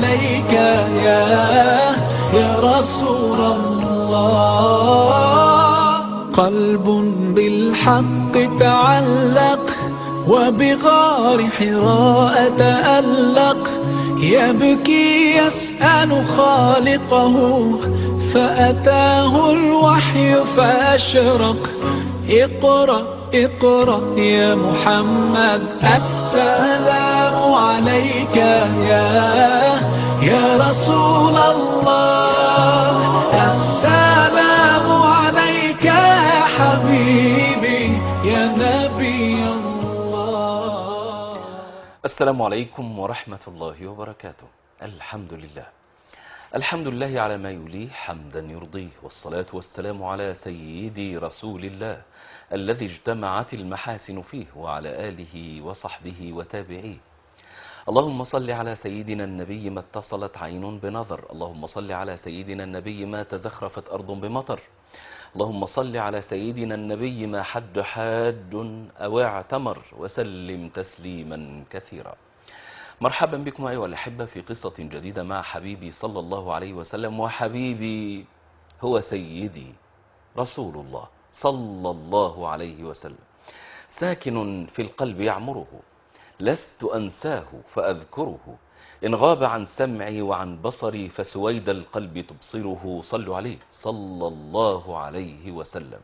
عليك يا يا رسول الله قلب بالحق تعلق وبغار حراء تألق يبكي يسأل خالقه فأتاه الوحي فأشرق اقرأ اقرأ يا محمد السلام عليك يا يا رسول الله السلام عليك يا حبيبي يا نبي الله السلام عليكم ورحمة الله وبركاته الحمد لله الحمد لله على ما يليه حمدا يرضيه والصلاة والسلام على سيدي رسول الله الذي اجتمعت المحاسن فيه وعلى آله وصحبه وتابعيه اللهم صل على سيدنا النبي ما اتصلت عين بنظر اللهم صل على سيدنا النبي ما تزخرفت أرض بمطر اللهم صل على سيدنا النبي ما حد حاد أو اعتمر وسلم تسليما كثيرا مرحبا بكم أيها الأحبة في قصة جديدة مع حبيبي صلى الله عليه وسلم وحبيبي هو سيدي رسول الله صلى الله عليه وسلم ساكن في القلب يعمره لست أنساه فأذكره إن غاب عن سمعي وعن بصري فسويد القلب تبصره صلوا عليه صلى الله عليه وسلم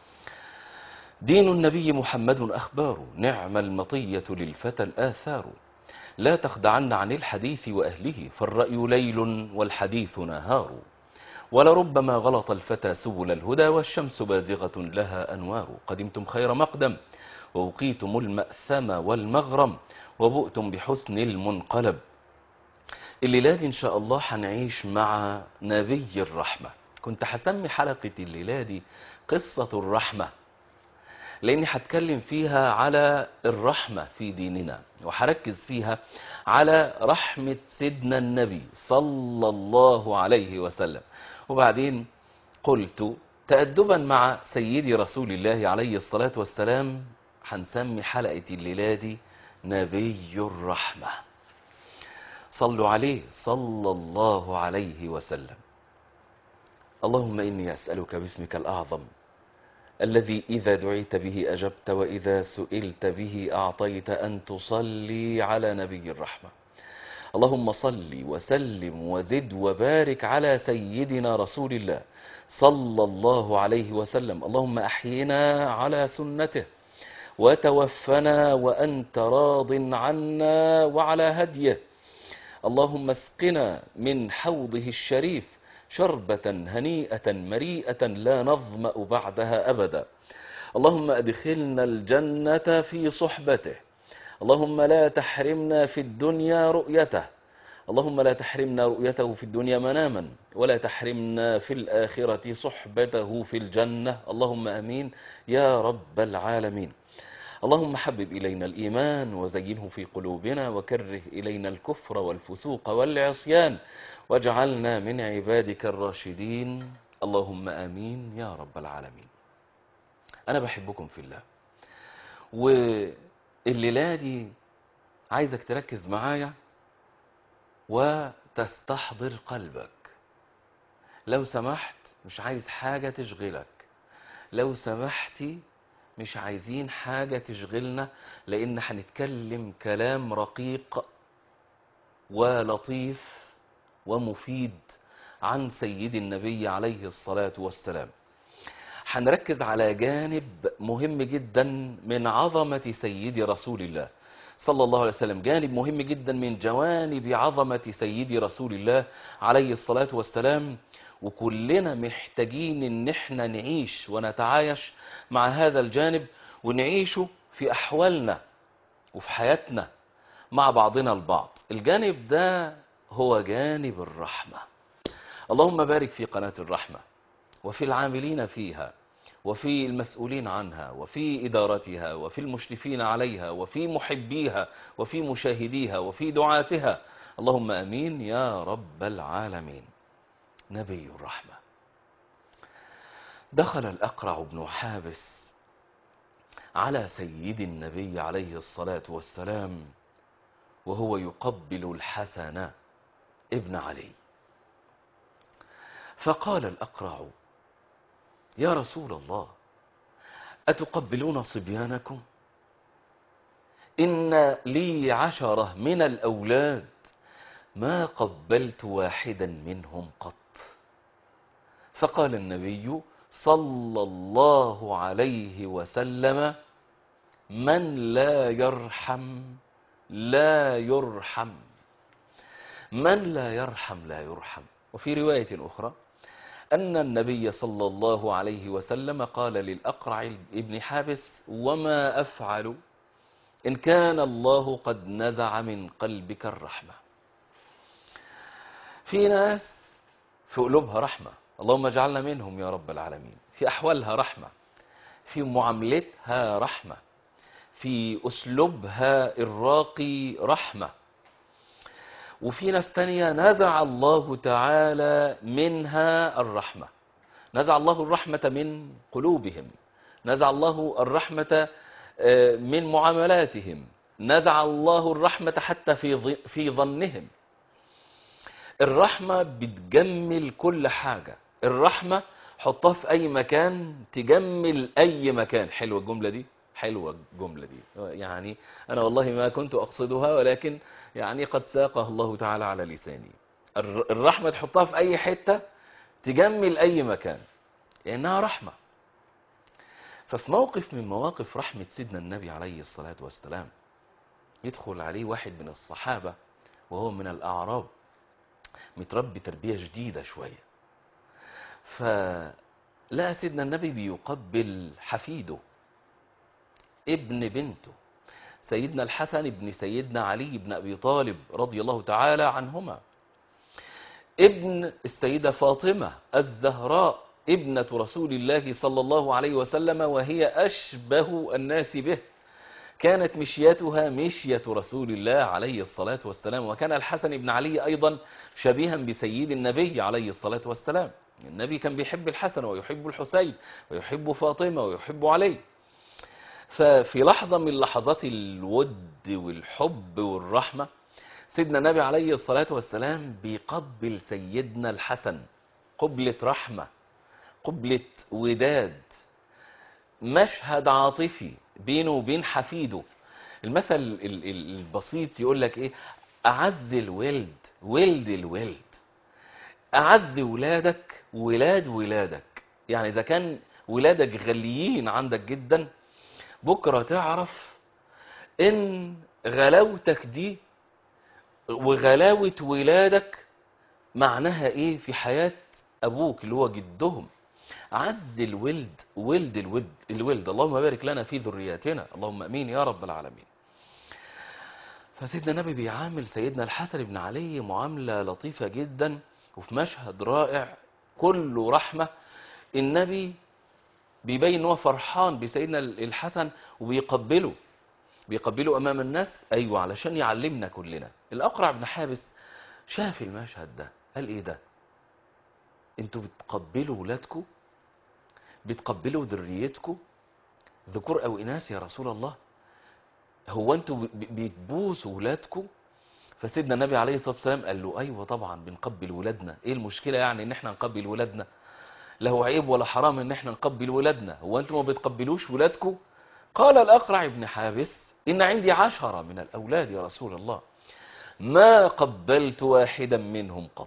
دين النبي محمد أخبار نعم المطية للفتى الآثار لا تخدعن عن الحديث وأهله فالرأي ليل والحديث نهار ولربما غلط الفتى سبل الهدى والشمس بازغة لها أنوار قدمتم خير مقدم ووقيتم المأثم والمغرم وبؤتم بحسن المنقلب الليلة دي إن شاء الله هنعيش مع نبي الرحمة كنت هسمي حلقة الليلة دي قصة الرحمة لاني هتكلم فيها على الرحمة في ديننا وهركز فيها على رحمة سيدنا النبي صلى الله عليه وسلم وبعدين قلت تأدبا مع سيدي رسول الله عليه الصلاة والسلام هنسمي حلقة الليلة دي نبي الرحمة صلوا عليه صلى الله عليه وسلم اللهم إني أسألك باسمك الأعظم الذي إذا دعيت به أجبت وإذا سئلت به أعطيت أن تصلي على نبي الرحمة اللهم صل وسلم وزد وبارك على سيدنا رسول الله صلى الله عليه وسلم اللهم أحينا على سنته وتوفنا وأنت راض عنا وعلى هديه اللهم اسقنا من حوضه الشريف شربة هنيئة مريئة لا نظمأ بعدها أبدا اللهم أدخلنا الجنة في صحبته اللهم لا تحرمنا في الدنيا رؤيته اللهم لا تحرمنا رؤيته في الدنيا مناما ولا تحرمنا في الآخرة صحبته في الجنة اللهم أمين يا رب العالمين اللهم حبب إلينا الإيمان وزينه في قلوبنا وكره إلينا الكفر والفسوق والعصيان واجعلنا من عبادك الراشدين اللهم آمين يا رب العالمين أنا بحبكم في الله والليلة دي عايزك تركز معايا وتستحضر قلبك لو سمحت مش عايز حاجة تشغلك لو سمحتي مش عايزين حاجة تشغلنا لأن هنتكلم كلام رقيق ولطيف ومفيد عن سيد النبي عليه الصلاة والسلام هنركز على جانب مهم جدا من عظمة سيد رسول الله صلى الله عليه وسلم جانب مهم جدا من جوانب عظمة سيد رسول الله عليه الصلاة والسلام وكلنا محتاجين ان احنا نعيش ونتعايش مع هذا الجانب ونعيشه في احوالنا وفي حياتنا مع بعضنا البعض الجانب ده هو جانب الرحمة اللهم بارك في قناة الرحمة وفي العاملين فيها وفي المسؤولين عنها وفي إدارتها وفي المشرفين عليها وفي محبيها وفي مشاهديها وفي دعاتها اللهم أمين يا رب العالمين نبي الرحمة دخل الأقرع بن حابس على سيد النبي عليه الصلاة والسلام وهو يقبل الحسن ابن علي فقال الأقرع يا رسول الله أتقبلون صبيانكم إن لي عشرة من الأولاد ما قبلت واحدا منهم قط فقال النبي صلى الله عليه وسلم من لا يرحم لا يرحم من لا يرحم لا يرحم وفي رواية أخرى أن النبي صلى الله عليه وسلم قال للأقرع ابن حابس وما أفعل إن كان الله قد نزع من قلبك الرحمة في ناس في قلوبها رحمة اللهم اجعلنا منهم يا رب العالمين في أحوالها رحمة في معاملتها رحمة في أسلوبها الراقي رحمة وفي ناس تانية نزع الله تعالى منها الرحمة نزع الله الرحمة من قلوبهم نزع الله الرحمة من معاملاتهم نزع الله الرحمة حتى في في ظنهم الرحمة بتجمل كل حاجة الرحمة حطها في أي مكان تجمل أي مكان حلوة الجملة دي حلوة الجملة دي يعني أنا والله ما كنت أقصدها ولكن يعني قد ساقها الله تعالى على لساني الرحمة تحطها في أي حتة تجمل أي مكان لأنها رحمة ففي موقف من مواقف رحمة سيدنا النبي عليه الصلاة والسلام يدخل عليه واحد من الصحابة وهو من الأعراب متربي تربية جديدة شوية فلقى سيدنا النبي بيقبل حفيده ابن بنته سيدنا الحسن ابن سيدنا علي بن أبي طالب رضي الله تعالى عنهما ابن السيدة فاطمة الزهراء ابنة رسول الله صلى الله عليه وسلم وهي أشبه الناس به كانت مشيتها مشية رسول الله عليه الصلاة والسلام وكان الحسن بن علي أيضا شبيها بسيد النبي عليه الصلاة والسلام النبي كان بيحب الحسن ويحب الحسين ويحب فاطمة ويحب علي ففي لحظة من لحظات الود والحب والرحمة سيدنا النبي عليه الصلاة والسلام بيقبل سيدنا الحسن قبلة رحمة قبلة وداد مشهد عاطفي بينه وبين حفيده المثل البسيط يقول لك ايه اعز الولد ولد الولد اعز ولادك ولاد ولادك يعني اذا كان ولادك غاليين عندك جدا بكرة تعرف ان غلاوتك دي وغلاوة ولادك معناها ايه في حياة ابوك اللي هو جدهم عز الولد ولد الولد الولد اللهم بارك لنا في ذرياتنا اللهم امين يا رب العالمين فسيدنا النبي بيعامل سيدنا الحسن بن علي معاملة لطيفة جدا وفي مشهد رائع كله رحمة النبي بيبين ان هو فرحان بسيدنا الحسن وبيقبله بيقبله امام الناس ايوه علشان يعلمنا كلنا الاقرع بن حابس شاف المشهد ده قال ايه ده انتوا بتقبلوا ولادكم بتقبلوا ذريتكم ذكور او اناث يا رسول الله هو انتوا بتبوسوا ولادكم فسيدنا النبي عليه الصلاه والسلام قال له ايوه طبعا بنقبل ولادنا ايه المشكله يعني ان احنا نقبل ولادنا له عيب ولا حرام ان احنا نقبل ولادنا هو انتم ما بتقبلوش ولادكم قال الاقرع ابن حابس ان عندي عشرة من الاولاد يا رسول الله ما قبلت واحدا منهم قط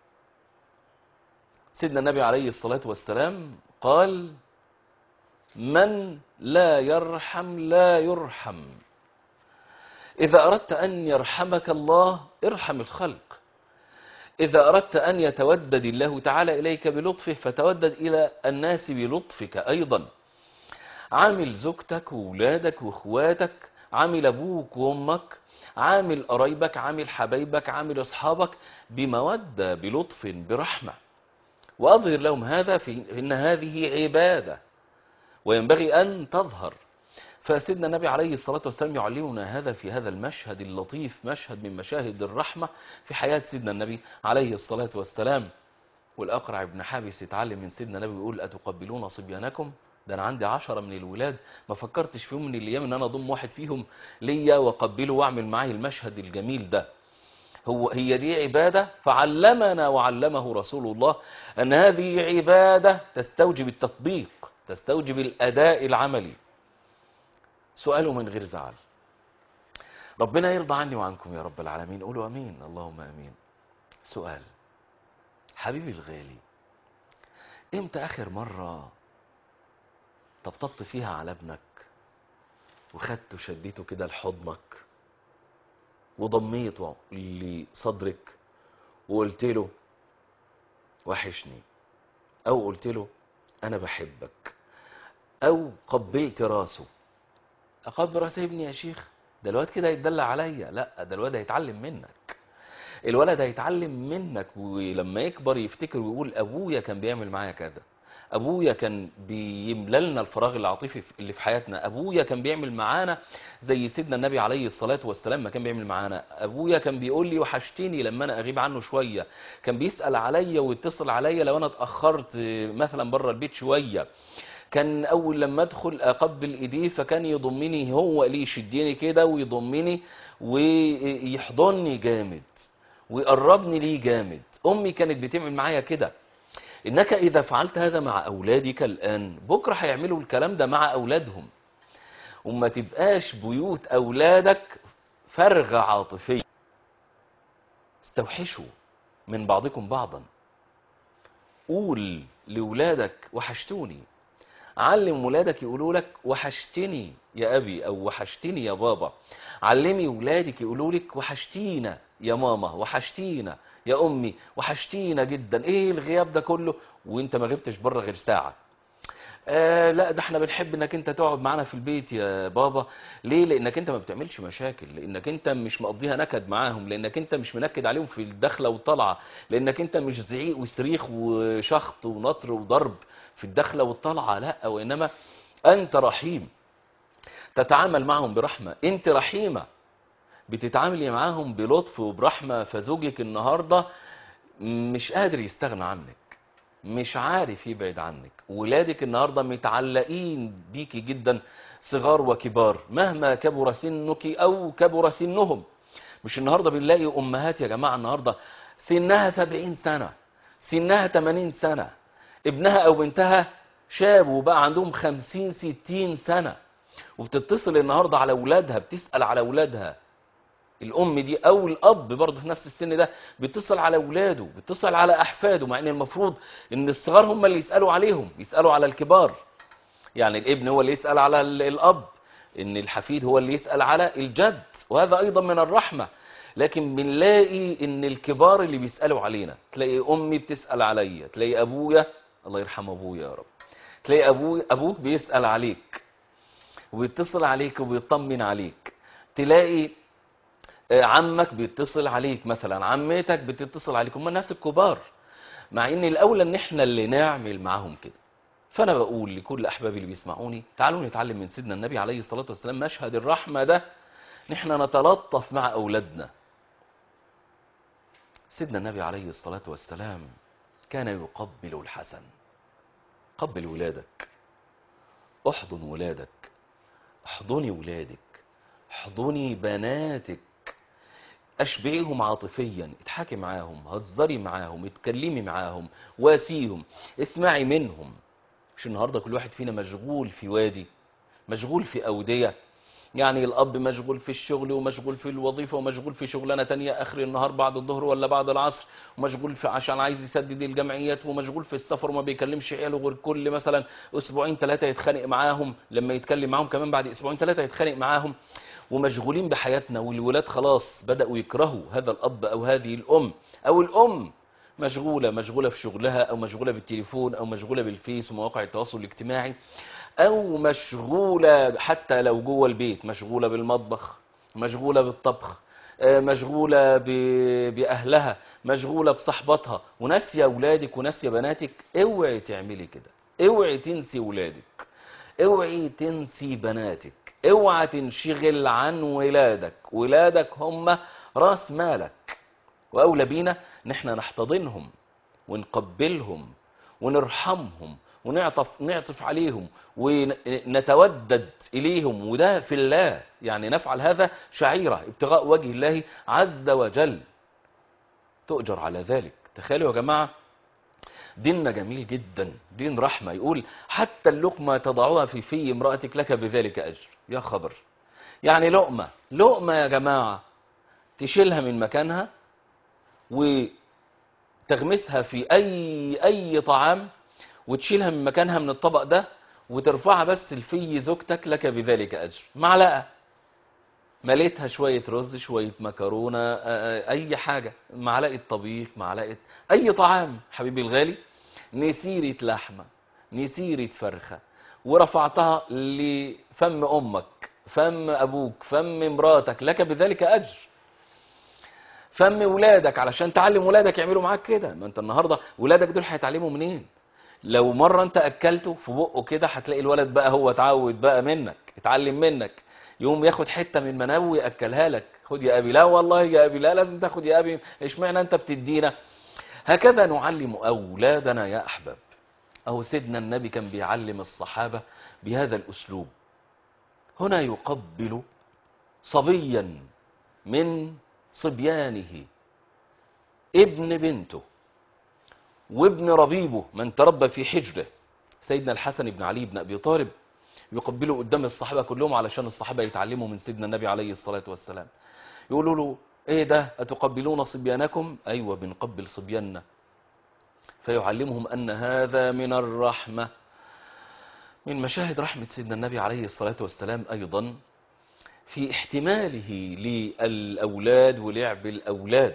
سيدنا النبي عليه الصلاة والسلام قال من لا يرحم لا يرحم إذا أردت أن يرحمك الله ارحم الخلق إذا أردت أن يتودد الله تعالى إليك بلطفه فتودد إلى الناس بلطفك أيضا عامل زوجتك وولادك واخواتك عامل أبوك وأمك عامل قرايبك عامل حبايبك عامل أصحابك بمودة بلطف برحمة وأظهر لهم هذا في إن هذه عبادة وينبغي أن تظهر فسيدنا النبي عليه الصلاة والسلام يعلمنا هذا في هذا المشهد اللطيف مشهد من مشاهد الرحمة في حياة سيدنا النبي عليه الصلاة والسلام والأقرع ابن حابس يتعلم من سيدنا النبي يقول أتقبلون صبيانكم ده أنا عندي عشرة من الولاد ما فكرتش في يوم من الأيام إن أنا أضم واحد فيهم ليا وأقبله وأعمل معاه المشهد الجميل ده هو هي دي عبادة فعلمنا وعلمه رسول الله أن هذه عبادة تستوجب التطبيق تستوجب الأداء العملي سؤاله من غير زعل ربنا يرضى عني وعنكم يا رب العالمين قولوا أمين اللهم أمين سؤال حبيبي الغالي امتى آخر مرة طبطبت فيها على ابنك وخدته شديته كده لحضنك وضميته لصدرك وقلت له وحشني او قلت له انا بحبك او قبلت راسه اقبل راس ابني يا شيخ ده الواد كده هيتدلع عليا لا ده الواد هيتعلم منك الولد هيتعلم منك ولما يكبر يفتكر ويقول ابويا كان بيعمل معايا كذا ابويا كان بيملى لنا الفراغ العاطفي اللي في حياتنا ابويا كان بيعمل معانا زي سيدنا النبي عليه الصلاه والسلام ما كان بيعمل معانا ابويا كان بيقول لي وحشتني لما انا اغيب عنه شويه كان بيسال عليا ويتصل عليا لو انا اتاخرت مثلا بره البيت شويه كان اول لما ادخل اقبل ايديه فكان يضمني هو اللي يشدني كده ويضمني ويحضني جامد ويقربني ليه جامد امي كانت بتعمل معايا كده انك اذا فعلت هذا مع اولادك الان بكره هيعملوا الكلام ده مع اولادهم وما تبقاش بيوت اولادك فرغة عاطفية استوحشوا من بعضكم بعضا قول لولادك وحشتوني علم ولادك يقولوا لك وحشتني يا ابي او وحشتني يا بابا علمي ولادك يقولوا لك وحشتينا يا ماما وحشتينا يا امي وحشتينا جدا ايه الغياب ده كله وانت ما غبتش بره غير ساعه آه لا ده احنا بنحب انك انت تقعد معانا في البيت يا بابا ليه لانك انت ما بتعملش مشاكل لانك انت مش مقضيها نكد معاهم لانك انت مش منكد عليهم في الدخله والطلعه لانك انت مش زعيق وصريخ وشخط ونطر وضرب في الدخله والطلعه لا وانما انت رحيم تتعامل معهم برحمه انت رحيمه بتتعاملي معاهم بلطف وبرحمه فزوجك النهارده مش قادر يستغنى عنك مش عارف يبعد عنك ولادك النهاردة متعلقين بيكي جدا صغار وكبار مهما كبر سنك او كبر سنهم مش النهاردة بنلاقي امهات يا جماعة النهاردة سنها سبعين سنة سنها تمانين سنة ابنها او بنتها شاب وبقى عندهم خمسين ستين سنة وبتتصل النهاردة على اولادها بتسأل على اولادها الام دي او الاب برضه في نفس السن ده بيتصل على اولاده بيتصل على احفاده مع ان المفروض ان الصغار هم اللي يسالوا عليهم يسالوا على الكبار يعني الابن هو اللي يسال على ال- الاب ان الحفيد هو اللي يسال على الجد وهذا ايضا من الرحمه لكن بنلاقي ان الكبار اللي بيسالوا علينا تلاقي امي بتسال عليا تلاقي ابويا الله يرحم ابويا يا رب تلاقي ابوي ابوك بيسال عليك وبيتصل عليك وبيطمن عليك تلاقي عمك بيتصل عليك مثلا عمتك بتتصل عليك هم الناس الكبار مع ان الاولى ان احنا اللي نعمل معاهم كده فانا بقول لكل احبابي اللي بيسمعوني تعالوا نتعلم من سيدنا النبي عليه الصلاه والسلام مشهد الرحمه ده ان احنا نتلطف مع اولادنا سيدنا النبي عليه الصلاه والسلام كان يقبل الحسن قبل ولادك احضن ولادك احضني ولادك احضني بناتك اشبعيهم عاطفيا اضحكي معاهم هزري معاهم اتكلمي معاهم واسيهم اسمعي منهم مش النهارده كل واحد فينا مشغول في وادي مشغول في اوديه يعني الاب مشغول في الشغل ومشغول في الوظيفه ومشغول في شغلانه تانية اخر النهار بعد الظهر ولا بعد العصر ومشغول في عشان عايز يسدد الجمعيات ومشغول في السفر وما بيكلمش عياله غير كل مثلا اسبوعين ثلاثه يتخانق معاهم لما يتكلم معاهم كمان بعد اسبوعين ثلاثه يتخانق معاهم ومشغولين بحياتنا والولاد خلاص بدأوا يكرهوا هذا الأب أو هذه الأم أو الأم مشغولة مشغولة في شغلها أو مشغولة بالتليفون أو مشغولة بالفيس ومواقع التواصل الاجتماعي أو مشغولة حتى لو جوه البيت مشغولة بالمطبخ مشغولة بالطبخ آه، مشغولة ب- بأهلها مشغولة بصحباتها وناسية أولادك وناسية بناتك اوعي تعملي كده اوعي تنسي أولادك اوعي تنسي بناتك اوعى تنشغل عن ولادك ولادك هم راس مالك واولى بينا ان احنا نحتضنهم ونقبلهم ونرحمهم ونعطف نعطف عليهم ونتودد اليهم وده في الله يعني نفعل هذا شعيره ابتغاء وجه الله عز وجل تؤجر على ذلك تخيلوا يا جماعة ديننا جميل جدا دين رحمة يقول حتى اللقمة تضعها في في امرأتك لك بذلك أجر يا خبر يعني لقمة لقمة يا جماعة تشيلها من مكانها وتغمسها في أي أي طعام وتشيلها من مكانها من الطبق ده وترفعها بس لفي زوجتك لك بذلك أجر معلقة مليتها شوية رز شوية مكرونة آه، آه، أي حاجة معلقة طبيخ معلقة أي طعام حبيبي الغالي نسيرة لحمة نسيرة فرخة ورفعتها لفم أمك فم أبوك فم مراتك لك بذلك أجر فم ولادك علشان تعلم ولادك يعملوا معاك كده ما انت النهارده ولادك دول هيتعلموا منين لو مره انت اكلته في بقه كده هتلاقي الولد بقى هو اتعود بقى منك اتعلم منك يقوم ياخد حته من مناوي وياكلها لك خد يا ابي لا والله يا ابي لا لازم تاخد يا ابي اشمعنى انت بتدينا هكذا نعلم اولادنا يا احباب اهو سيدنا النبي كان بيعلم الصحابه بهذا الاسلوب هنا يقبل صبيا من صبيانه ابن بنته وابن ربيبه من تربى في حجره سيدنا الحسن بن علي بن ابي طالب يقبله قدام الصحابه كلهم علشان الصحابه يتعلموا من سيدنا النبي عليه الصلاه والسلام يقولوا له ايه ده اتقبلون صبيانكم ايوه بنقبل صبياننا فيعلمهم ان هذا من الرحمه من مشاهد رحمه سيدنا النبي عليه الصلاه والسلام ايضا في احتماله للأولاد ولعب الأولاد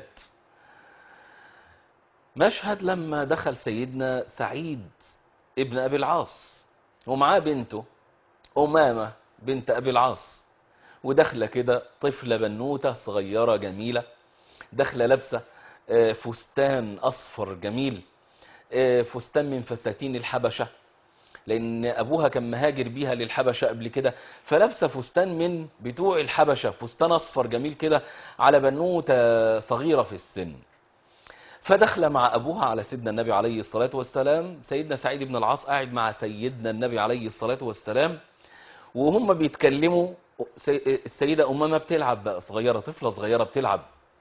مشهد لما دخل سيدنا سعيد ابن أبي العاص ومعاه بنته أمامة بنت أبي العاص وداخلة كده طفلة بنوتة صغيرة جميلة داخلة لابسة آه، فستان أصفر جميل آه، فستان من فساتين الحبشة لان ابوها كان مهاجر بيها للحبشه قبل كده فلابسه فستان من بتوع الحبشه فستان اصفر جميل كده على بنوته صغيره في السن فدخل مع ابوها على سيدنا النبي عليه الصلاه والسلام سيدنا سعيد بن العاص قاعد مع سيدنا النبي عليه الصلاه والسلام وهم بيتكلموا سي- السيده امامه بتلعب بقى صغيره طفله صغيره بتلعب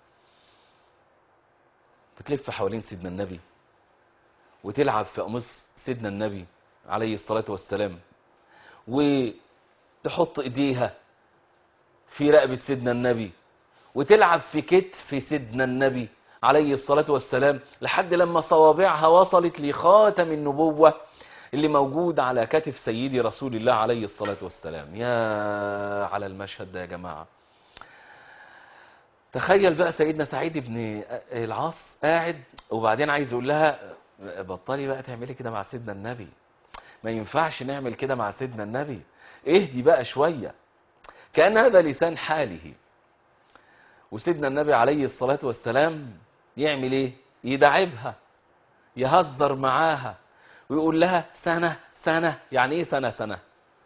بتلف حوالين سيدنا النبي وتلعب في قميص سيدنا النبي عليه الصلاة والسلام وتحط ايديها في رقبة سيدنا النبي وتلعب في كتف سيدنا النبي عليه الصلاة والسلام لحد لما صوابعها وصلت لخاتم النبوة اللي موجود على كتف سيدي رسول الله عليه الصلاة والسلام يا على المشهد ده يا جماعة تخيل بقى سيدنا سعيد بن العاص قاعد وبعدين عايز يقول لها بطلي بقى تعملي كده مع سيدنا النبي ما ينفعش نعمل كده مع سيدنا النبي اهدي بقى شوية كان هذا لسان حاله وسيدنا النبي عليه الصلاة والسلام يعمل ايه يدعبها يهزر معاها ويقول لها سنة سنة يعني ايه سنة سنة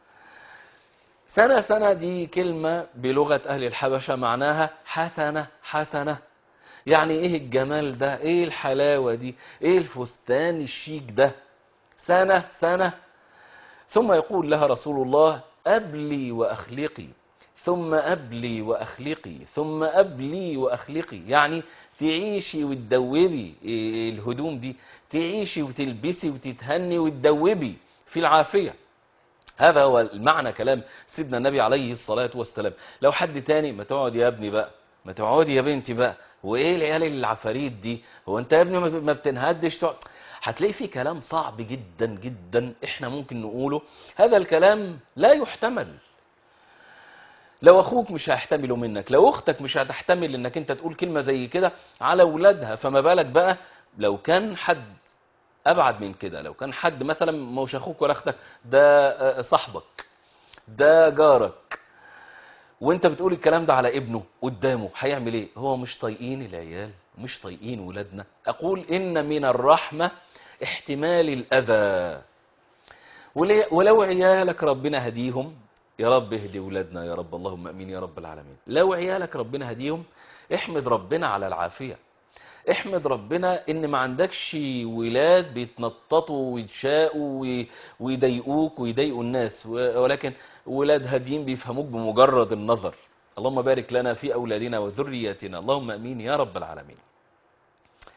سنة سنة دي كلمة بلغة أهل الحبشة معناها حسنة حسنة يعني ايه الجمال ده ايه الحلاوة دي ايه الفستان الشيك ده سنة سنة ثم يقول لها رسول الله أبلي وأخلقي ثم أبلي وأخلقي ثم أبلي وأخلقي يعني تعيشي وتدوبي إيه الهدوم دي تعيشي وتلبسي وتتهني وتدوبي في العافية هذا هو المعنى كلام سيدنا النبي عليه الصلاة والسلام لو حد تاني ما تقعد يا ابني بقى ما تقعدي يا بنتي بقى وايه العيال العفاريت دي هو انت يا ابني ما ما بتنهدش تقعد هتلاقي في كلام صعب جدا جدا احنا ممكن نقوله هذا الكلام لا يحتمل لو اخوك مش هيحتمله منك لو اختك مش هتحتمل انك انت تقول كلمة زي كده على اولادها فما بالك بقى لو كان حد ابعد من كده لو كان حد مثلا مش اخوك ولا اختك ده آه، صاحبك ده جارك وانت بتقول الكلام ده على ابنه قدامه هيعمل ايه هو مش طايقين العيال مش طايقين ولادنا اقول ان من الرحمة احتمال الاذى ولي- ولو عيالك ربنا هديهم يا رب اهدي ولادنا يا رب اللهم امين يا رب العالمين لو عيالك ربنا هديهم احمد ربنا على العافية احمد ربنا ان ما عندكش ولاد بيتنططوا ويتشاقوا وي- ويضايقوك ويضايقوا الناس و- ولكن ولاد هاديين بيفهموك بمجرد النظر اللهم بارك لنا في اولادنا وذرياتنا اللهم امين يا رب العالمين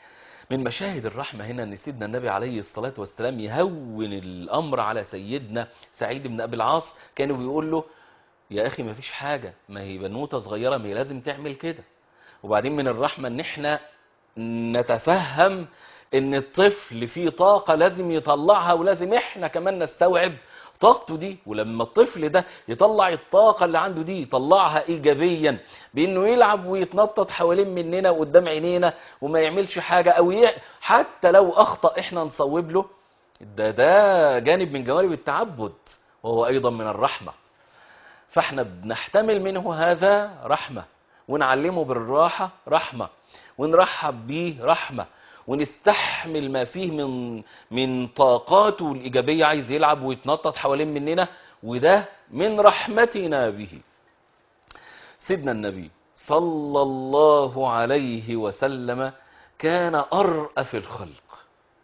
من مشاهد الرحمة هنا ان سيدنا النبي عليه الصلاة والسلام يهون الامر على سيدنا سعيد بن ابي العاص كانوا بيقول له يا اخي ما فيش حاجة ما هي بنوتة صغيرة ما هي لازم تعمل كده وبعدين من الرحمة ان احنا نتفهم ان الطفل فيه طاقة لازم يطلعها ولازم احنا كمان نستوعب طاقته دي ولما الطفل ده يطلع الطاقة اللي عنده دي يطلعها ايجابيا بانه يلعب ويتنطط حوالين مننا وقدام عينينا وما يعملش حاجة او ي... حتى لو اخطأ احنا نصوب له ده ده جانب من جوانب التعبد وهو ايضا من الرحمة فاحنا بنحتمل منه هذا رحمة ونعلمه بالراحة رحمة ونرحب بيه رحمة ونستحمل ما فيه من من طاقاته الإيجابية عايز يلعب ويتنطط حوالين مننا وده من رحمتنا به سيدنا النبي صلى الله عليه وسلم كان أرأف الخلق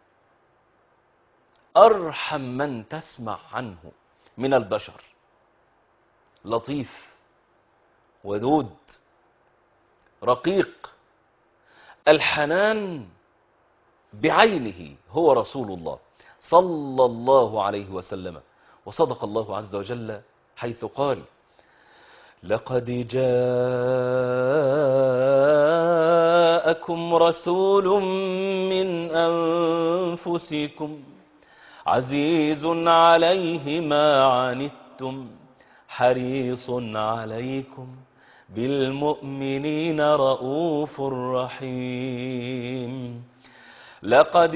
أرحم من تسمع عنه من البشر لطيف ودود رقيق الحنان بعينه هو رسول الله صلى الله عليه وسلم وصدق الله عز وجل حيث قال لقد جاءكم رسول من أنفسكم عزيز عليه ما عنتم حريص عليكم بالمؤمنين رؤوف رحيم لقد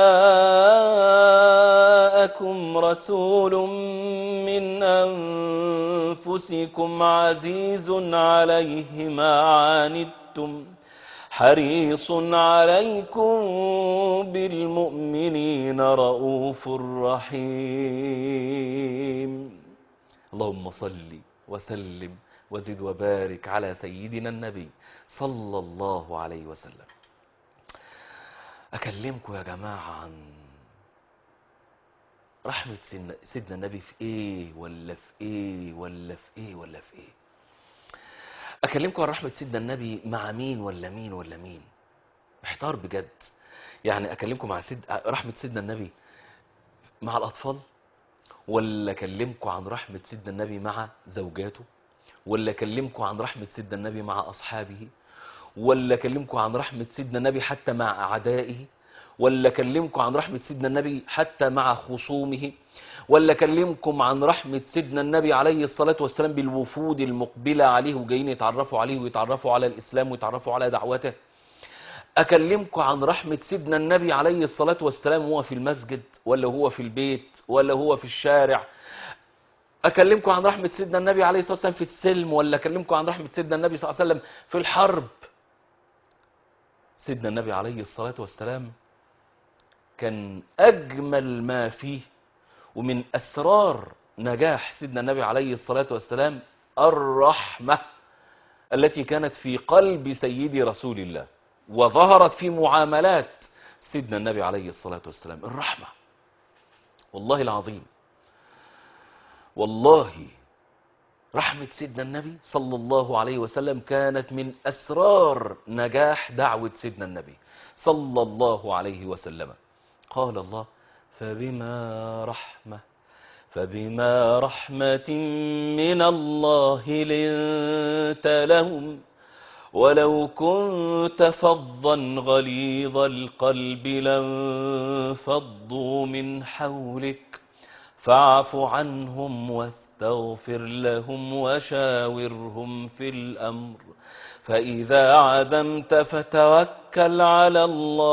جاءكم رسول من أنفسكم عزيز عليه ما عنتم حريص عليكم بالمؤمنين رؤوف رحيم اللهم صل وسلم وزد وبارك على سيدنا النبي صلى الله عليه وسلم أكلمكم يا جماعة عن رحمة سيدنا النبي في إيه ولا في إيه ولا في إيه ولا في إيه أكلمكم عن رحمة سيدنا النبي مع مين ولا مين ولا مين محتار بجد يعني أكلمكم مع سيد... رحمة سيدنا النبي مع الأطفال ولا أكلمكم عن رحمة سيدنا النبي مع زوجاته ولا أكلمكم عن رحمة سيدنا النبي مع أصحابه ولا أكلمكم عن رحمة سيدنا النبي حتى مع أعدائه ولا أكلمكم عن رحمة سيدنا النبي حتى مع خصومه ولا أكلمكم عن رحمة سيدنا النبي عليه الصلاة والسلام بالوفود المقبلة عليه وجايين يتعرفوا عليه ويتعرفوا على الإسلام ويتعرفوا على دعوته أكلمكم عن رحمة سيدنا النبي عليه الصلاة والسلام هو في المسجد ولا هو في البيت ولا هو في الشارع أكلمكم عن رحمة سيدنا النبي عليه الصلاة والسلام في السلم ولا أكلمكم عن رحمة سيدنا النبي صلى الله عليه وسلم في الحرب سيدنا النبي عليه الصلاة والسلام كان أجمل ما فيه ومن أسرار نجاح سيدنا النبي عليه الصلاة والسلام الرحمة التي كانت في قلب سيدي رسول الله وظهرت في معاملات سيدنا النبي عليه الصلاة والسلام الرحمة والله العظيم والله رحمة سيدنا النبي صلى الله عليه وسلم كانت من أسرار نجاح دعوة سيدنا النبي صلى الله عليه وسلم قال الله فبما رحمة فبما رحمة من الله لنت لهم ولو كنت فظا غليظ القلب لانفضوا من حولك فاعف عنهم واستغفر لهم وشاورهم في الأمر فإذا عزمت فتوكل على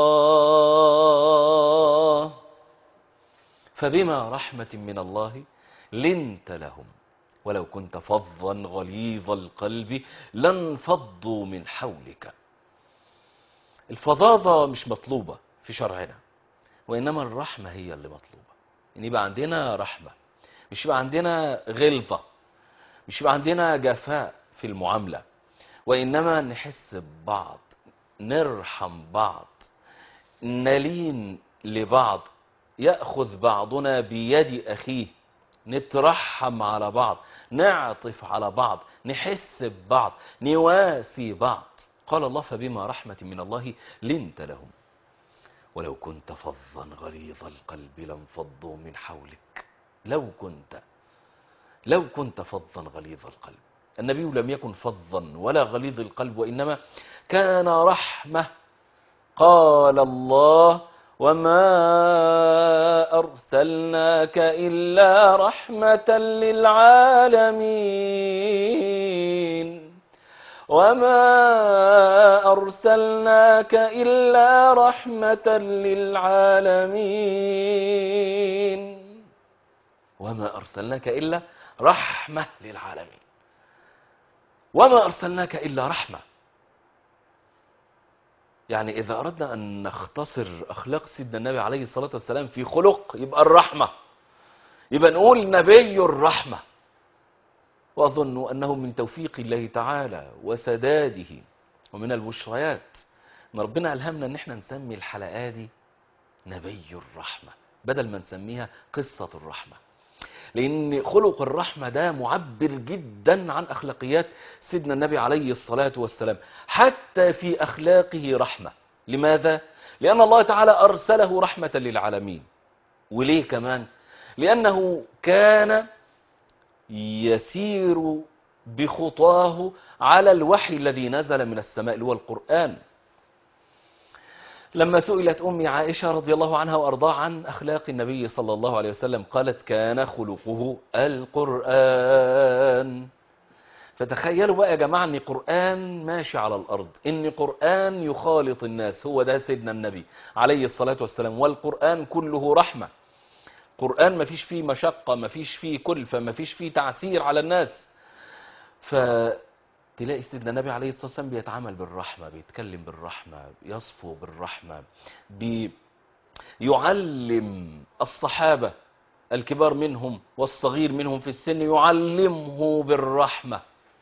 الله فبما رحمة من الله لنت لهم ولو كنت فظا غليظ القلب لانفضوا من حولك الفظاظة مش مطلوبة في شرعنا وإنما الرحمة هي اللي مطلوبة إن يبقى عندنا رحمة مش يبقى عندنا غلظة مش يبقى عندنا جفاء في المعاملة وإنما نحس ببعض نرحم بعض نلين لبعض يأخذ بعضنا بيد أخيه نترحم على بعض نعطف على بعض نحس ببعض نواسي بعض قال الله فبما رحمة من الله لنت لهم ولو كنت فظا غليظ القلب لانفضوا من حولك لو كنت لو كنت فظا غليظ القلب النبي لم يكن فظا ولا غليظ القلب وإنما كان رحمة قال الله وما أرسلناك إلا رحمة للعالمين وما أرسلناك إلا رحمة للعالمين وما أرسلناك إلا رحمة للعالمين وما أرسلناك إلا رحمة يعني إذا أردنا أن نختصر أخلاق سيدنا النبي عليه الصلاة والسلام في خلق يبقى الرحمة يبقى نقول نبي الرحمة وأظن أنه من توفيق الله تعالى وسداده ومن البشريات ان ربنا ألهمنا أن احنا نسمي الحلقات دي نبي الرحمة بدل ما نسميها قصة الرحمة لأن خلق الرحمة ده معبر جدا عن أخلاقيات سيدنا النبي عليه الصلاة والسلام حتى في أخلاقه رحمة لماذا؟ لأن الله تعالى أرسله رحمة للعالمين وليه كمان؟ لأنه كان يسير بخطاه على الوحي الذي نزل من السماء اللي هو القرآن لما سئلت أمي عائشة رضي الله عنها وأرضاها عن أخلاق النبي صلى الله عليه وسلم قالت كان خلقه القرآن فتخيلوا بقى يا جماعة ان قرآن ماشي على الأرض ان قرآن يخالط الناس هو ده سيدنا النبي عليه الصلاة والسلام والقرآن كله رحمة قرآن ما فيش فيه مشقة ما فيش فيه كلفة ما فيش فيه تعسير على الناس فتلاقي سيدنا النبي عليه الصلاة والسلام بيتعامل بالرحمة بيتكلم بالرحمة يصفو بالرحمة بي يعلم الصحابة الكبار منهم والصغير منهم في السن يعلمه بالرحمة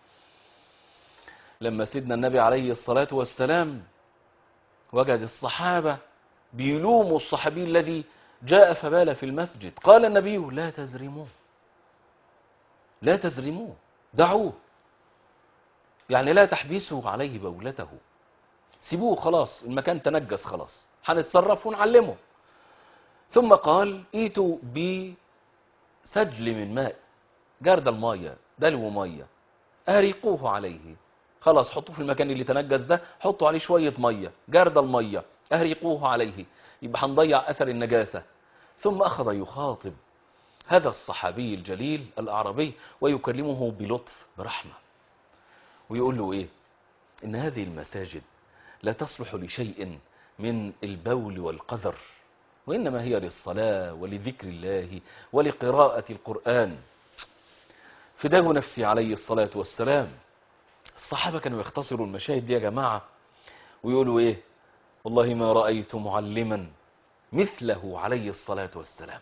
لما سيدنا النبي عليه الصلاة والسلام وجد الصحابة بيلوموا الصحابي الذي جاء فبال في المسجد قال النبي لا تزرموه لا تزرموه دعوه يعني لا تحبسوا عليه بولته سيبوه خلاص المكان تنجس خلاص هنتصرف ونعلمه ثم قال ايتوا بسجل من ماء جرد المية دلو مية أريقوه عليه خلاص حطوه في المكان اللي تنجس ده حطوا عليه شوية مية جرد المية أهرقوه عليه يبقى هنضيع أثر النجاسة ثم أخذ يخاطب هذا الصحابي الجليل الأعرابي ويكلمه بلطف برحمة ويقول له إيه إن هذه المساجد لا تصلح لشيء من البول والقذر وإنما هي للصلاة ولذكر الله ولقراءة القرآن فداه نفسي عليه الصلاة والسلام الصحابة كانوا يختصروا المشاهد دي يا جماعة ويقولوا إيه والله ما رأيت معلما مثله عليه الصلاة والسلام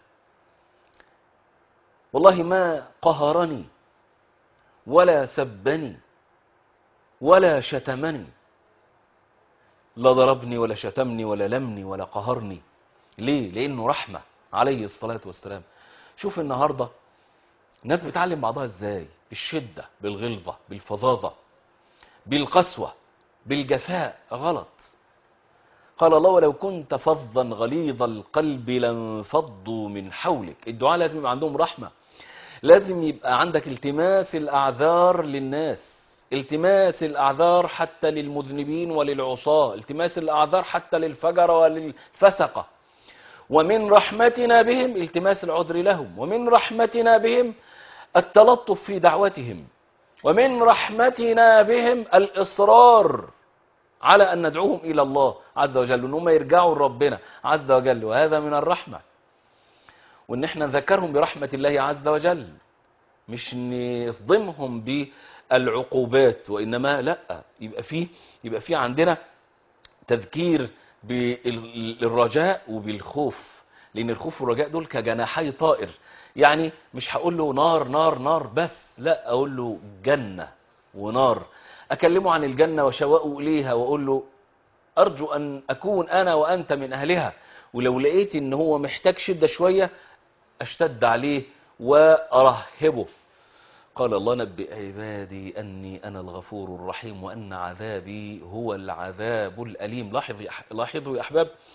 والله ما قهرني ولا سبني ولا شتمني لا ضربني ولا شتمني ولا لمني ولا قهرني ليه لانه رحمة عليه الصلاة والسلام شوف النهاردة الناس بتعلم بعضها ازاي بالشدة بالغلظة بالفظاظة بالقسوة بالجفاء غلط قال الله ولو كنت فظا غليظ القلب لانفضوا من حولك الدعاء لازم يبقى عندهم رحمة لازم يبقى عندك التماس الأعذار للناس التماس الأعذار حتى للمذنبين وللعصاة التماس الأعذار حتى للفجر وللفسقة ومن رحمتنا بهم التماس العذر لهم ومن رحمتنا بهم التلطف في دعوتهم ومن رحمتنا بهم الإصرار على أن ندعوهم إلى الله عز وجل وأن هم يرجعوا لربنا عز وجل وهذا من الرحمة وأن احنا نذكرهم برحمة الله عز وجل مش نصدمهم بالعقوبات وإنما لا يبقى فيه يبقى فيه عندنا تذكير بالرجاء وبالخوف لأن الخوف والرجاء دول كجناحي طائر يعني مش هقول له نار نار نار بس لا أقول له جنة ونار أكلمه عن الجنة وشوقه إليها وأقول له أرجو أن أكون أنا وأنت من أهلها ولو لقيت إن هو محتاج شدة شوية أشتد عليه وأرهبه قال الله نبئ عبادي أني أنا الغفور الرحيم وأن عذابي هو العذاب الأليم لاحظ لاحظوا يا أحباب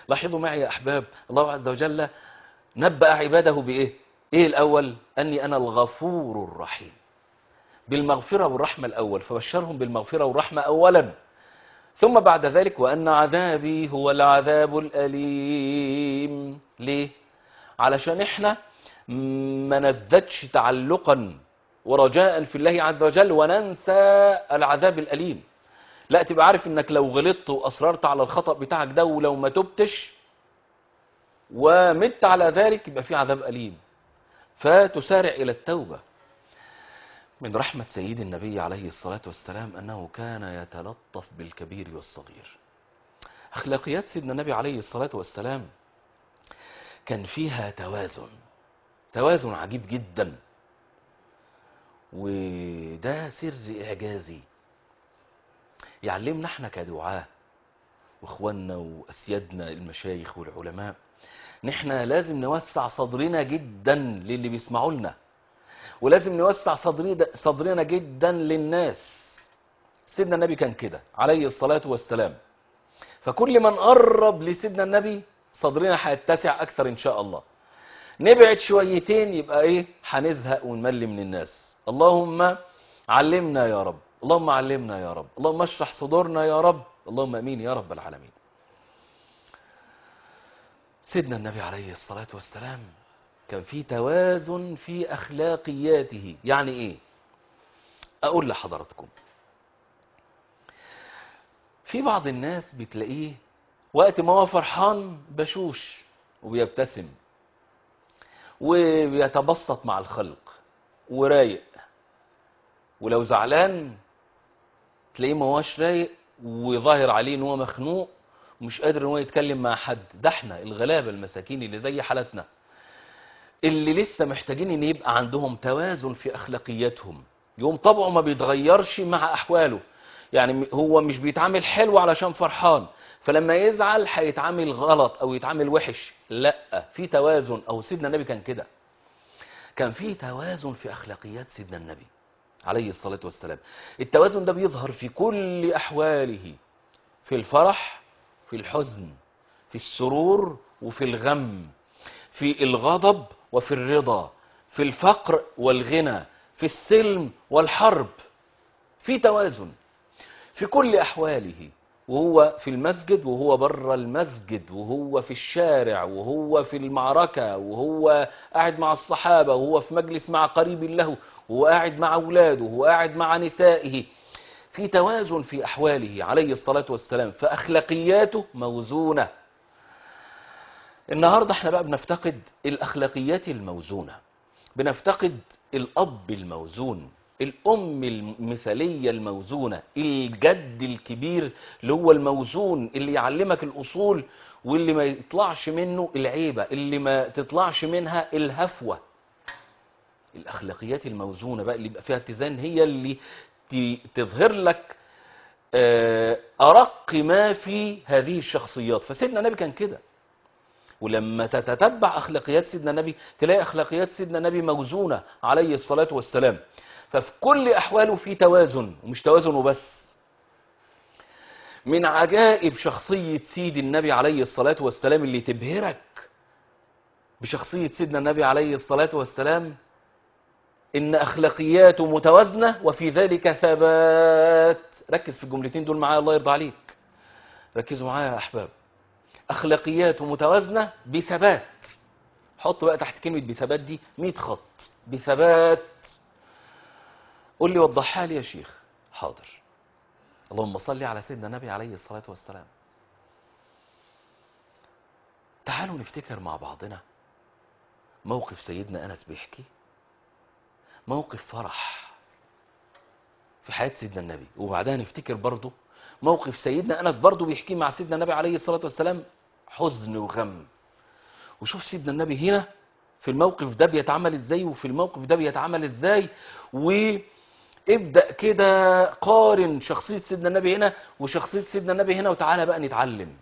لاحظوا معي يا أحباب الله عز وجل نبأ عباده بإيه إيه الأول أني أنا الغفور الرحيم بالمغفرة والرحمة الأول فبشرهم بالمغفرة والرحمة أولا ثم بعد ذلك وأن عذابي هو العذاب الأليم ليه علشان احنا ما نزدادش تعلقا ورجاء في الله عز وجل وننسى العذاب الأليم لا تبقى عارف انك لو غلطت واصررت على الخطأ بتاعك ده ولو ما تبتش ومت على ذلك يبقى في عذاب أليم فتسارع إلى التوبة من رحمة سيد النبي عليه الصلاة والسلام أنه كان يتلطف بالكبير والصغير أخلاقيات سيدنا النبي عليه الصلاة والسلام كان فيها توازن توازن عجيب جدا وده سر إعجازي يعلمنا احنا كدعاة واخواننا واسيادنا المشايخ والعلماء ان احنا لازم نوسع صدرنا جدا للي بيسمعوا لنا ولازم نوسع صدري صدرنا جدا للناس سيدنا النبي كان كده عليه الصلاة والسلام فكل ما نقرب لسيدنا النبي صدرنا هيتسع اكثر ان شاء الله نبعد شويتين يبقى ايه هنزهق ونمل من الناس اللهم علمنا يا رب اللهم علمنا يا رب اللهم اشرح صدورنا يا رب اللهم امين يا رب العالمين سيدنا النبي عليه الصلاة والسلام كان في توازن في اخلاقياته يعني ايه اقول لحضراتكم في بعض الناس بتلاقيه وقت ما هو فرحان بشوش وبيبتسم وبيتبسط مع الخلق ورايق ولو زعلان تلاقيه ما هوش رايق وظاهر عليه ان هو مخنوق ومش قادر ان هو يتكلم مع حد ده احنا الغلابه المساكين اللي زي حالتنا اللي لسه محتاجين ان يبقى عندهم توازن في اخلاقياتهم يوم طبعه ما بيتغيرش مع احواله يعني هو مش بيتعامل حلو علشان فرحان فلما يزعل هيتعامل غلط او يتعامل وحش لا في توازن او سيدنا النبي كان كده كان في توازن في اخلاقيات سيدنا النبي عليه الصلاة والسلام التوازن ده بيظهر في كل أحواله في الفرح في الحزن في السرور وفي الغم في الغضب وفي الرضا في الفقر والغنى في السلم والحرب في توازن في كل أحواله وهو في المسجد وهو بره المسجد وهو في الشارع وهو في المعركة وهو قاعد مع الصحابة وهو في مجلس مع قريب له وهو قاعد مع أولاده وهو قاعد مع نسائه في توازن في أحواله عليه الصلاة والسلام فأخلاقياته موزونة النهاردة احنا بقى بنفتقد الأخلاقيات الموزونة بنفتقد الأب الموزون الأم المثالية الموزونة الجد الكبير اللي هو الموزون اللي يعلمك الأصول واللي ما يطلعش منه العيبة اللي ما تطلعش منها الهفوة الأخلاقيات الموزونة بقى اللي يبقى فيها اتزان هي اللي تظهر لك أرق ما في هذه الشخصيات فسيدنا النبي كان كده ولما تتتبع أخلاقيات سيدنا النبي تلاقي أخلاقيات سيدنا النبي موزونة عليه الصلاة والسلام ففي كل أحواله في توازن ومش توازن وبس من عجائب شخصية سيد النبي عليه الصلاة والسلام اللي تبهرك بشخصية سيدنا النبي عليه الصلاة والسلام إن أخلاقياته متوازنة وفي ذلك ثبات ركز في الجملتين دول معايا الله يرضى عليك ركزوا معايا يا أحباب أخلاقياته متوازنة بثبات حط بقى تحت كلمة بثبات دي 100 خط بثبات قول لي وضحها لي يا شيخ حاضر اللهم صل على سيدنا النبي عليه الصلاة والسلام تعالوا نفتكر مع بعضنا موقف سيدنا أنس بيحكي موقف فرح في حياة سيدنا النبي وبعدها نفتكر برضه موقف سيدنا أنس برضه بيحكي مع سيدنا النبي عليه الصلاة والسلام حزن وغم وشوف سيدنا النبي هنا في الموقف ده بيتعامل ازاي وفي الموقف ده بيتعامل ازاي وابدأ كده قارن شخصية سيدنا النبي هنا وشخصية سيدنا النبي هنا وتعالى بقى نتعلم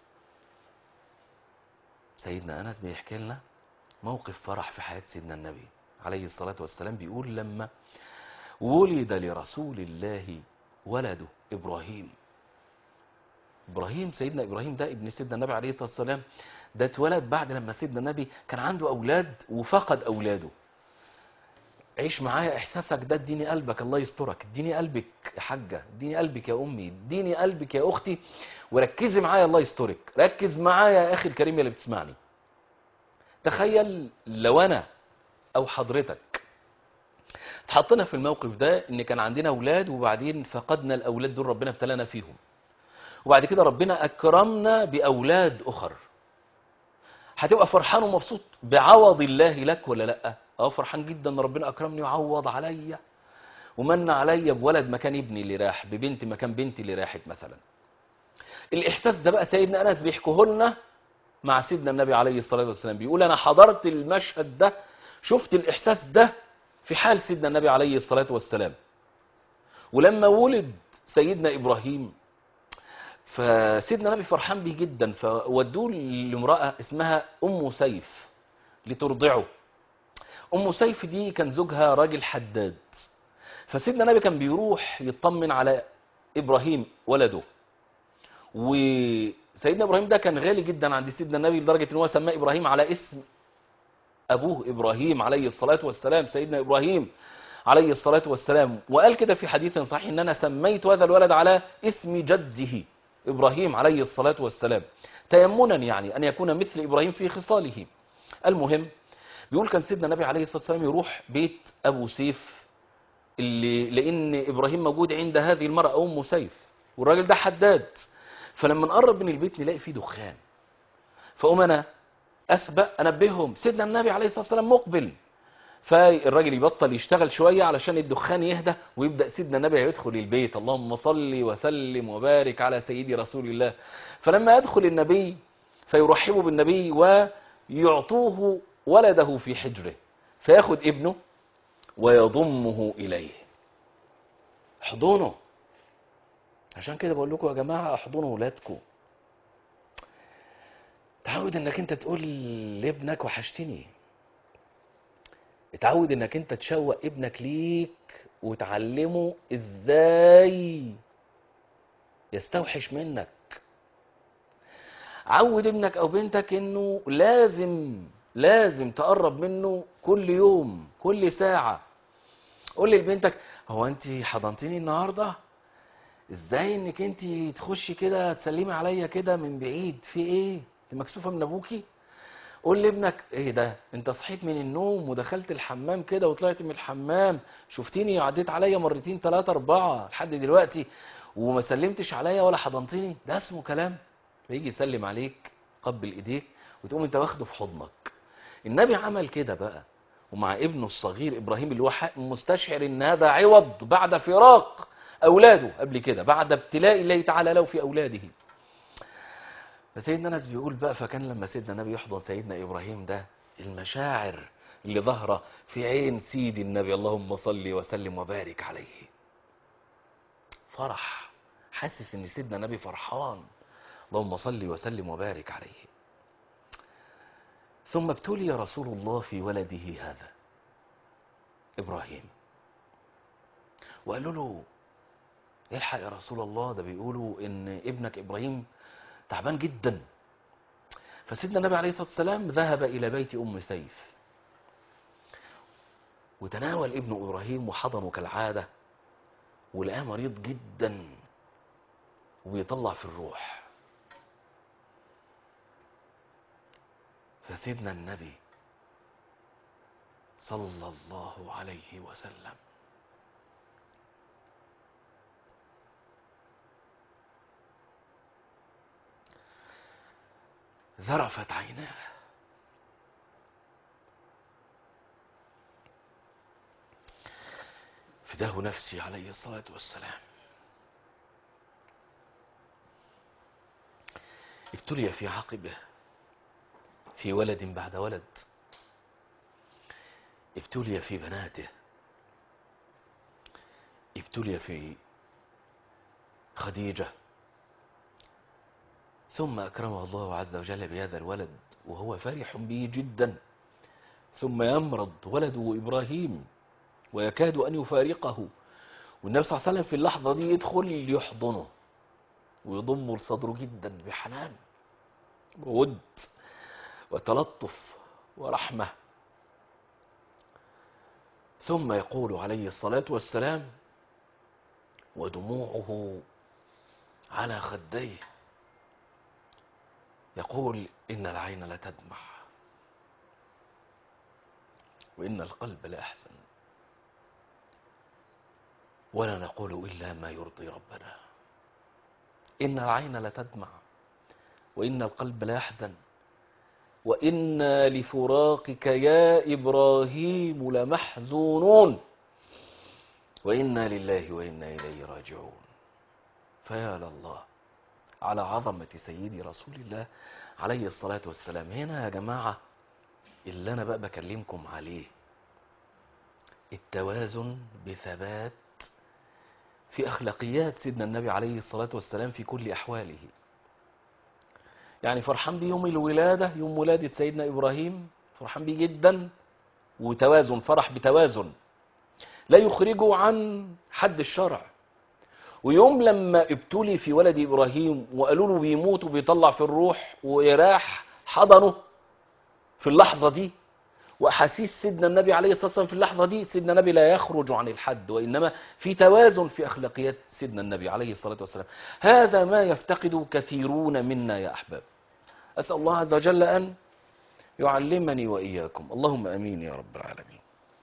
سيدنا أنس بيحكي لنا موقف فرح في حياة سيدنا النبي عليه الصلاة والسلام بيقول لما ولد لرسول الله ولده إبراهيم ابراهيم سيدنا ابراهيم ده ابن سيدنا النبي عليه الصلاه والسلام ده اتولد بعد لما سيدنا النبي كان عنده اولاد وفقد اولاده عيش معايا احساسك ده اديني قلبك الله يسترك اديني قلبك يا حاجه اديني قلبك يا امي اديني قلبك يا اختي وركزي معايا الله يسترك ركز معايا يا اخي الكريم اللي بتسمعني تخيل لو انا او حضرتك اتحطينا في الموقف ده ان كان عندنا اولاد وبعدين فقدنا الاولاد دول ربنا ابتلانا فيهم وبعد كده ربنا اكرمنا باولاد اخر هتبقى فرحان ومبسوط بعوض الله لك ولا لا اه فرحان جدا ان ربنا اكرمني وعوض عليا ومن عليا بولد مكان ابني اللي راح ببنت مكان بنتي اللي راحت مثلا الاحساس ده بقى سيدنا انس بيحكوه لنا مع سيدنا النبي عليه الصلاه والسلام بيقول انا حضرت المشهد ده شفت الاحساس ده في حال سيدنا النبي عليه الصلاه والسلام ولما ولد سيدنا ابراهيم فسيدنا النبي فرحان بيه جدا فودوه لامراه اسمها ام سيف لترضعه ام سيف دي كان زوجها راجل حداد فسيدنا النبي كان بيروح يطمن على ابراهيم ولده وسيدنا ابراهيم ده كان غالي جدا عند سيدنا النبي لدرجه ان هو سماه ابراهيم على اسم ابوه ابراهيم عليه الصلاه والسلام سيدنا ابراهيم عليه الصلاه والسلام وقال كده في حديث صحيح ان انا سميت هذا الولد على اسم جده ابراهيم عليه الصلاه والسلام تيمنا يعني ان يكون مثل ابراهيم في خصاله المهم بيقول كان سيدنا النبي عليه الصلاه والسلام يروح بيت ابو سيف اللي لان ابراهيم موجود عند هذه المراه ام سيف والراجل ده حداد فلما نقرب من البيت نلاقي فيه دخان فاقوم انا اسبق انبههم سيدنا النبي عليه الصلاه والسلام مقبل فالراجل يبطل يشتغل شويه علشان الدخان يهدى ويبدا سيدنا النبي يدخل البيت اللهم صل وسلم وبارك على سيدي رسول الله فلما يدخل النبي فيرحبوا بالنبي ويعطوه ولده في حجره فياخد ابنه ويضمه اليه احضنه عشان كده بقول لكم يا جماعه احضنوا ولادكم تعود انك انت تقول لابنك وحشتني اتعود انك انت تشوق ابنك ليك وتعلمه ازاي يستوحش منك عود ابنك او بنتك انه لازم لازم تقرب منه كل يوم كل ساعة قول لبنتك هو انت حضنتيني النهاردة ازاي انك انت تخشي كده تسلمي عليا كده من بعيد في ايه انت مكسوفة من ابوكي قول لابنك ايه ده انت صحيت من النوم ودخلت الحمام كده وطلعت من الحمام شفتيني عديت عليا مرتين ثلاثة اربعة لحد دلوقتي وما سلمتش عليا ولا حضنتني ده اسمه كلام فيجي يسلم عليك قبل ايديك وتقوم انت واخده في حضنك النبي عمل كده بقى ومع ابنه الصغير ابراهيم اللي هو مستشعر ان هذا عوض بعد فراق اولاده قبل كده بعد ابتلاء الله تعالى له في اولاده فسيدنا انس بيقول بقى فكان لما سيدنا النبي يحضن سيدنا ابراهيم ده المشاعر اللي ظاهره في عين سيدي النبي اللهم صل وسلم وبارك عليه فرح حاسس ان سيدنا النبي فرحان اللهم صل وسلم وبارك عليه ثم ابتلي رسول الله في ولده هذا ابراهيم وقالوا له الحق يا رسول الله ده بيقولوا ان ابنك ابراهيم تعبان جدا فسيدنا النبي عليه الصلاه والسلام ذهب الى بيت ام سيف وتناول ابنه ابراهيم وحضنه كالعاده ولقاه مريض جدا وبيطلع في الروح فسيدنا النبي صلى الله عليه وسلم ذرفت عيناه فداه نفسي عليه الصلاة والسلام ابتلي في عقبه في ولد بعد ولد ابتلي في بناته ابتلي في خديجة ثم أكرمه الله عز وجل بهذا الولد وهو فرح به جدا ثم يمرض ولده إبراهيم ويكاد أن يفارقه والنبي صلى الله عليه وسلم في اللحظة دي يدخل يحضنه ويضمه لصدره جدا بحنان وود وتلطف ورحمة ثم يقول عليه الصلاة والسلام ودموعه على خديه يقول إن العين لتدمع وإن القلب لأحزن ولا نقول إلا ما يرضي ربنا إن العين لتدمع وإن القلب لا يحزن وإنا لفراقك يا إبراهيم لمحزونون وإنا لله وإنا إليه راجعون فيا لله على عظمة سيدي رسول الله عليه الصلاة والسلام هنا يا جماعة اللي أنا بقى بكلمكم عليه التوازن بثبات في أخلاقيات سيدنا النبي عليه الصلاة والسلام في كل أحواله يعني فرحان بيوم الولادة يوم ولادة سيدنا إبراهيم فرحان بيه جدا وتوازن فرح بتوازن لا يخرجه عن حد الشرع ويوم لما ابتلي في ولد إبراهيم وقالوا له بيموت وبيطلع في الروح وراح حضنه في اللحظة دي وأحاسيس سيدنا النبي عليه الصلاة والسلام في اللحظة دي سيدنا النبي لا يخرج عن الحد وإنما في توازن في أخلاقيات سيدنا النبي عليه الصلاة والسلام هذا ما يفتقد كثيرون منا يا أحباب أسأل الله عز وجل أن يعلمني وإياكم اللهم أمين يا رب العالمين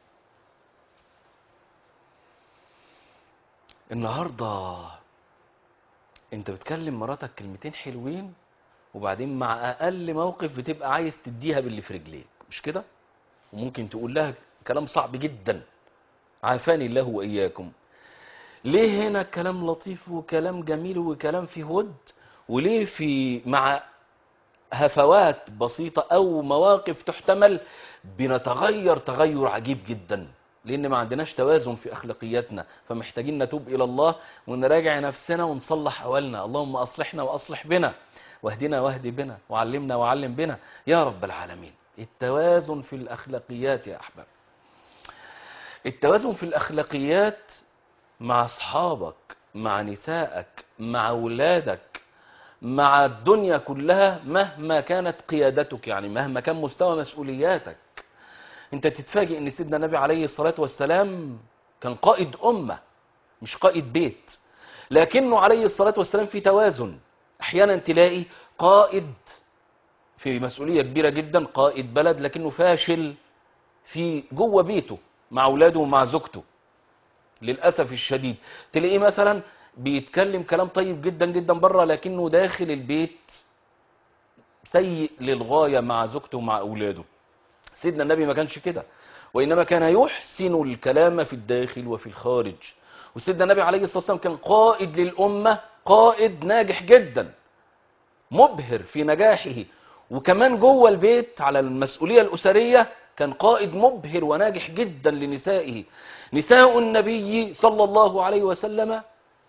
النهاردة انت بتكلم مراتك كلمتين حلوين وبعدين مع اقل موقف بتبقى عايز تديها باللي في رجليك مش كده وممكن تقول لها كلام صعب جدا عافاني الله واياكم ليه هنا كلام لطيف وكلام جميل وكلام فيه ود وليه في مع هفوات بسيطة او مواقف تحتمل بنتغير تغير عجيب جدا لان ما عندناش توازن في اخلاقياتنا فمحتاجين نتوب الى الله ونراجع نفسنا ونصلح احوالنا اللهم اصلحنا واصلح بنا واهدنا واهد بنا وعلمنا وعلم بنا يا رب العالمين التوازن في الاخلاقيات يا احباب التوازن في الاخلاقيات مع اصحابك مع نسائك مع اولادك مع الدنيا كلها مهما كانت قيادتك يعني مهما كان مستوى مسؤولياتك انت تتفاجئ ان سيدنا النبي عليه الصلاة والسلام كان قائد امة مش قائد بيت لكنه عليه الصلاة والسلام في توازن احيانا تلاقي قائد في مسؤولية كبيرة جدا قائد بلد لكنه فاشل في جوه بيته مع اولاده ومع زوجته للأسف الشديد تلاقيه مثلا بيتكلم كلام طيب جدا جدا بره لكنه داخل البيت سيء للغاية مع زوجته ومع اولاده سيدنا النبي ما كانش كده وإنما كان يحسن الكلام في الداخل وفي الخارج وسيدنا النبي عليه الصلاة والسلام كان قائد للأمة قائد ناجح جدا مبهر في نجاحه وكمان جوه البيت على المسؤولية الأسرية كان قائد مبهر وناجح جدا لنسائه نساء النبي صلى الله عليه وسلم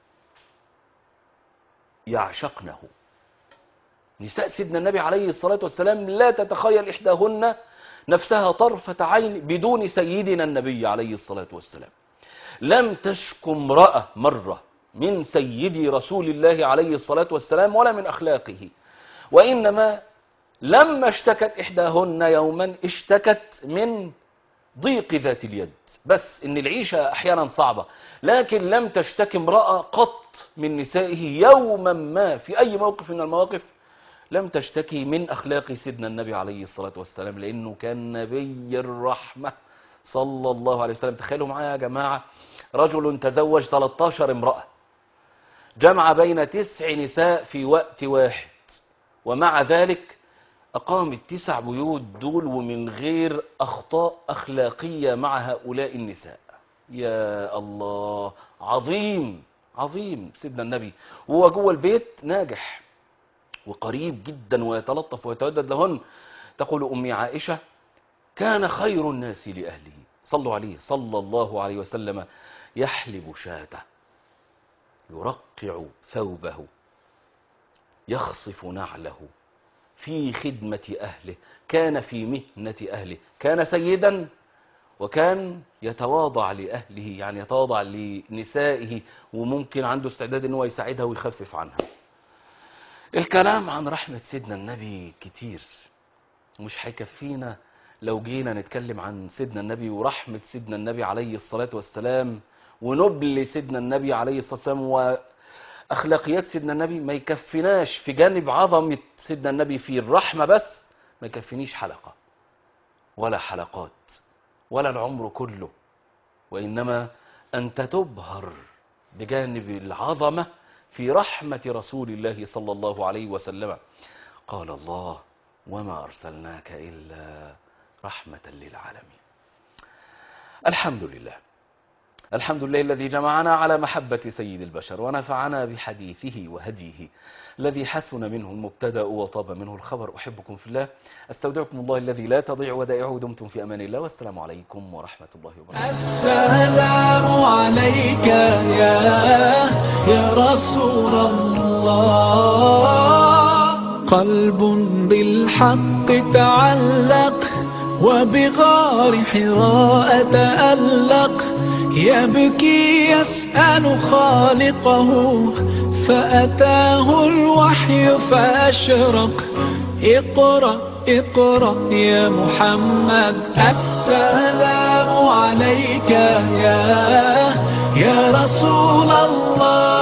يعشقنه نساء سيدنا النبي عليه الصلاة والسلام لا تتخيل إحداهن نفسها طرفة عين بدون سيدنا النبي عليه الصلاة والسلام لم تشك امرأة مرة من سيدي رسول الله عليه الصلاة والسلام ولا من أخلاقه وإنما لما اشتكت إحداهن يوما اشتكت من ضيق ذات اليد بس إن العيشة أحيانا صعبة لكن لم تشتكي امرأة قط من نسائه يوما ما في أي موقف من المواقف لم تشتكي من أخلاق سيدنا النبي عليه الصلاة والسلام لأنه كان نبي الرحمة صلى الله عليه وسلم تخيلوا معايا يا جماعة رجل تزوج 13 امرأة جمع بين تسع نساء في وقت واحد ومع ذلك أقام التسع بيوت دول ومن غير أخطاء أخلاقية مع هؤلاء النساء يا الله عظيم عظيم سيدنا النبي وهو جوه البيت ناجح وقريب جدا ويتلطف ويتودد لهن تقول أمي عائشة كان خير الناس لأهله صلوا عليه صلى الله عليه وسلم يحلب شاته يرقع ثوبه يخصف نعله في خدمة أهله كان في مهنة أهله كان سيدا وكان يتواضع لأهله يعني يتواضع لنسائه وممكن عنده استعداد أنه يساعدها ويخفف عنها الكلام عن رحمة سيدنا النبي كتير مش هيكفينا لو جينا نتكلم عن سيدنا النبي ورحمة سيدنا النبي عليه الصلاة والسلام ونبل سيدنا النبي عليه الصلاة والسلام وأخلاقيات سيدنا النبي ما يكفيناش في جانب عظمة سيدنا النبي في الرحمة بس ما يكفينيش حلقة ولا حلقات ولا العمر كله وإنما أنت تبهر بجانب العظمة في رحمة رسول الله صلى الله عليه وسلم قال الله وما أرسلناك إلا رحمة للعالمين الحمد لله الحمد لله الذي جمعنا على محبة سيد البشر ونفعنا بحديثه وهديه الذي حسن منه المبتدا وطاب منه الخبر أحبكم في الله أستودعكم الله الذي لا تضيع ودائعه دمتم في أمان الله والسلام عليكم ورحمة الله وبركاته السلام عليك يا يا رسول الله قلب بالحق تعلق وبغار حراء تألق يبكي يسأل خالقه فأتاه الوحي فأشرق اقرأ اقرأ يا محمد السلام عليك يا يا رسول الله